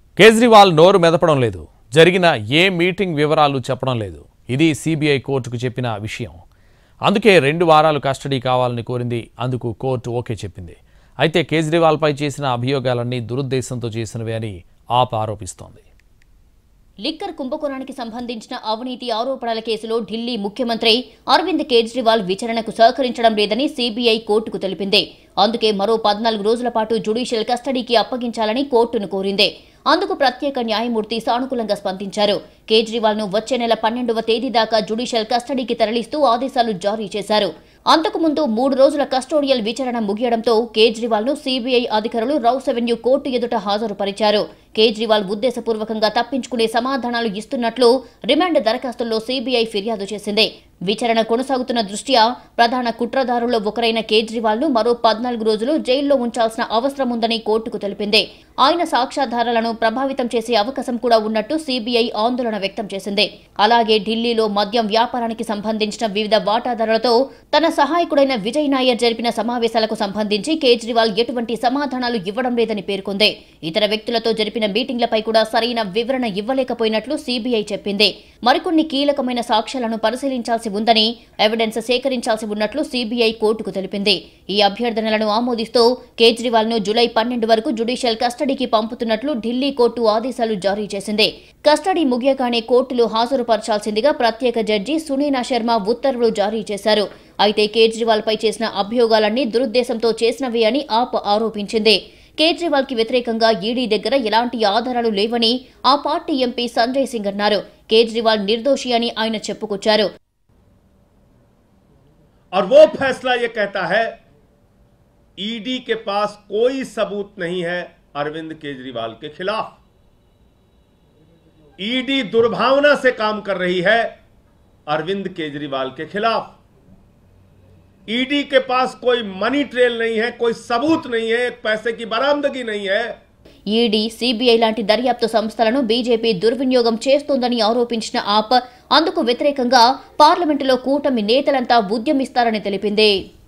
కేజ్రీవాల్ నోరు మెదపడం లేదు జరిగిన ఏ మీటింగ్ వివరాలు చెప్పడం లేదు ఇది సిబిఐ కోర్టుకు చెప్పిన విషయం అందుకే రెండు వారాలు కస్టడీ కావాలని కోరింది అందుకు కోర్టు ఓకే చెప్పింది అయితే కేజ్రీవాల్పై చేసిన అభియోగాలన్నీ దురుద్దేశంతో చేసినవే అని ఆప్ ఆరోపిస్తోంది లిక్కర్ కుంభకోణానికి సంబంధించిన అవినీతి ఆరోపణల కేసులో ఢిల్లీ ముఖ్యమంత్రి అరవింద్ కేజ్రీవాల్ విచారణకు సహకరించడం లేదని సీబీఐ కోర్టుకు తెలిపింది అందుకే మరో పద్నాలుగు రోజుల పాటు జ్యుడిషియల్ కస్టడీకి అప్పగించాలని కోర్టును కోరింది అందుకు ప్రత్యేక న్యాయమూర్తి సానుకూలంగా స్పందించారు కేజ్రీవాల్ ను వచ్చే నెల పన్నెండవ తేదీ దాకా జ్యుడిషియల్ కస్టడీకి తరలిస్తూ ఆదేశాలు జారీ చేశారు అంతకుముందు మూడు రోజుల కస్టోడియల్ విచారణ ముగియడంతో కేజ్రీవాల్ ను సీబీఐ అధికారులు రౌస్ అవెన్యూ కోర్టు ఎదుట హాజరుపరిచారు కేజ్రీవాల్ ఉద్దేశపూర్వకంగా తప్పించుకునే సమాధానాలు ఇస్తున్నట్లు రిమాండ్ దరఖాస్తుల్లో సీబీఐ ఫిర్యాదు చేసింది విచారణ కొనసాగుతున్న దృష్ట్యా ప్రధాన కుట్రదారుల్లో ఒకరైన కేజ్రీవాల్ ను మరో పద్నాలుగు రోజులు జైల్లో ఉంచాల్సిన అవసరం ఉందని కోర్టుకు తెలిపింది ఆయన సాక్ష్యాధారాలను ప్రభావితం చేసే అవకాశం కూడా ఉన్నట్టు సీబీఐ ఆందోళన వ్యక్తం చేసింది అలాగే ఢిల్లీలో మద్యం వ్యాపారానికి సంబంధించిన వివిధ వాటాదారులతో తన సహాయకుడైన విజయ్ నాయర్ జరిపిన సమావేశాలకు సంబంధించి కేజ్రీవాల్ ఎటువంటి సమాధానాలు ఇవ్వడం లేదని పేర్కొంది ఇతర వ్యక్తులతో జరిపిన మీటింగ్లపై కూడా సరైన వివరణ ఇవ్వలేకపోయినట్లు సీబీఐ చెప్పింది మరికొన్ని కీలకమైన సాక్ష్యాలను పరిశీలించాల్సి ఉందని ఎవిడెన్స్ సేకరించాల్సి ఉన్నట్లు సీబీఐ కోర్టుకు తెలిపింది ఈ అభ్యర్థనలను ఆమోదిస్తూ కేజ్రీవాల్ ను జులై పన్నెండు వరకు జ్యుడిషియల్ కస్టడీకి పంపుతున్నట్లు ఢిల్లీ కోర్టు ఆదేశాలు జారీ చేసింది కస్టడీ ముగియగానే కోర్టులో హాజరుపరచాల్సిందిగా ప్రత్యేక జడ్జి సునీనా శర్మ ఉత్తర్వులు జారీ చేశారు అయితే కేజ్రీవాల్ పై చేసిన అభియోగాలన్నీ దురుద్దేశంతో చేసినవే అని ఆప్ ఆరోపించింది కేజ్రీవాల్ కి వ్యతిరేకంగా ఈడీ దగ్గర ఎలాంటి ఆధారాలు లేవని ఆ పార్టీ ఎంపీ సంజయ్ సింగ్ అన్నారు కేజ్రీవాల్ నిర్దోషి అని ఆయన చెప్పుకొచ్చారు और वो फैसला ये कहता है ईडी के पास कोई सबूत नहीं है अरविंद केजरीवाल के खिलाफ ईडी दुर्भावना से काम कर रही है अरविंद केजरीवाल के खिलाफ ईडी के पास कोई मनी ट्रेल नहीं है कोई सबूत नहीं है एक पैसे की बरामदगी नहीं है ఈడీ సీబీఐ లాంటి దర్యాప్తు సంస్థలను బీజేపీ దుర్వినియోగం చేస్తోందని ఆరోపించిన ఆప్ అందుకు వ్యతిరేకంగా పార్లమెంటులో కూటమి నేతలంతా ఉద్యమిస్తారని తెలిపింది